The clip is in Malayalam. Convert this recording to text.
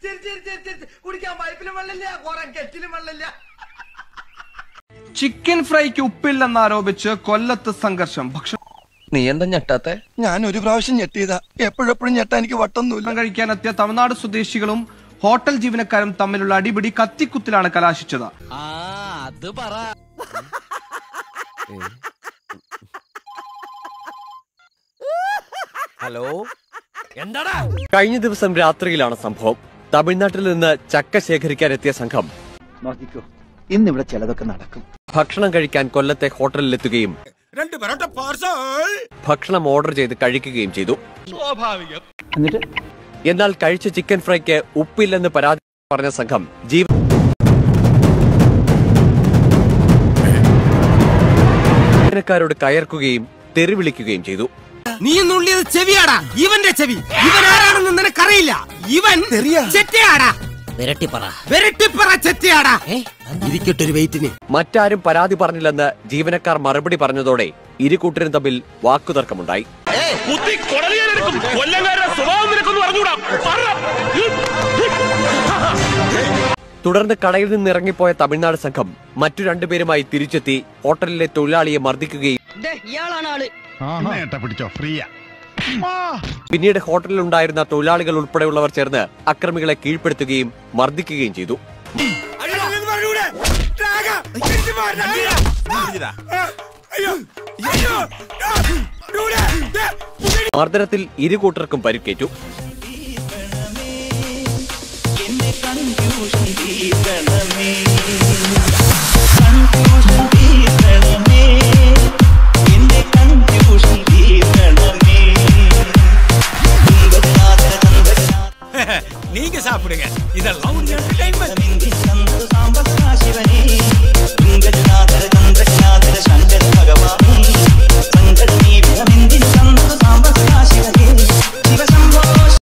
ചിരി ചിരി ചിരി ചിരി കുടിക്കാൻ പൈപ്പിലും വെള്ളമില്ല കുറെ കെറ്റിലും വെള്ളമില്ല ചിക്കൻ ഫ്രൈക്ക് ഉപ്പില്ലെന്നാരോപിച്ച് കൊല്ലത്ത് സംഘർഷം ഭക്ഷണം നീ എന്താ ഞെട്ടാത്തെ ഞാൻ ഒരു പ്രാവശ്യം ഞെട്ടിയതാ എപ്പോഴെപ്പോഴും ഞെട്ടാ എനിക്ക് വട്ടൊന്നുമില്ല കഴിക്കാനെത്തിയ തമിഴ്നാട് സ്വദേശികളും ഹോട്ടൽ ജീവനക്കാരും തമ്മിലുള്ള അടിപിടി കത്തിക്കുത്തിലാണ് കലാശിച്ചത് ഹലോ എന്താടാ കഴിഞ്ഞ ദിവസം രാത്രിയിലാണ് സംഭവം തമിഴ്നാട്ടിൽ നിന്ന് ചക്ക ശേഖരിക്കാൻ എത്തിയ സംഘം നോക്കിക്കോ ഇന്നിവിടെ ചിലതൊക്കെ നടക്കും ഭക്ഷണം കഴിക്കാൻ കൊല്ലത്തെ ഹോട്ടലിലെത്തുകയും ഭക്ഷണം ഓർഡർ ചെയ്ത് കഴിക്കുകയും ചെയ്തു എന്നിട്ട് എന്നാൽ കഴിച്ച ചിക്കൻ ഫ്രൈക്ക് ഉപ്പില്ലെന്ന് പരാതി പറഞ്ഞ സംഘം ജീവ ജീവനക്കാരോട് കയർക്കുകയും തെറിവിളിക്കുകയും ചെയ്തു നീ നുള്ളിയത് ചെവിയാടാ ഇവന്റെ ചെവി ഇവൻ ആരാണെന്ന് നിനക്കറിയില്ല ഇവൻ ചെറ്റയാടാ വെരട്ടിപ്പറ ചെറ്റയാടാ ഇരിക്കട്ടെ ഒരു വെയിറ്റിന് മറ്റാരും പരാതി പറഞ്ഞില്ലെന്ന് ജീവനക്കാർ മറുപടി പറഞ്ഞതോടെ ഇരു കൂട്ടരും തമ്മിൽ വാക്കുതർക്കമുണ്ടായി തുടർന്ന് കടയിൽ നിന്ന് ഇറങ്ങിപ്പോയ തമിഴ്നാട് സംഘം മറ്റു രണ്ടുപേരുമായി തിരിച്ചെത്തി ഹോട്ടലിലെ തൊഴിലാളിയെ മർദ്ദിക്കുകയും പിടിച്ചോ ഫ്രീയാ പിന്നീട് ഹോട്ടലിലുണ്ടായിരുന്ന തൊഴിലാളികൾ ഉൾപ്പെടെയുള്ളവർ ചേർന്ന് അക്രമികളെ കീഴ്പ്പെടുത്തുകയും മർദ്ദിക്കുകയും ചെയ്തു മർദ്ദനത്തിൽ ഇരു കൂട്ടർക്കും പരിക്കേറ്റു நீங்க சாப்பிடுங்க இதெல்லாம் ஒரு entertainment.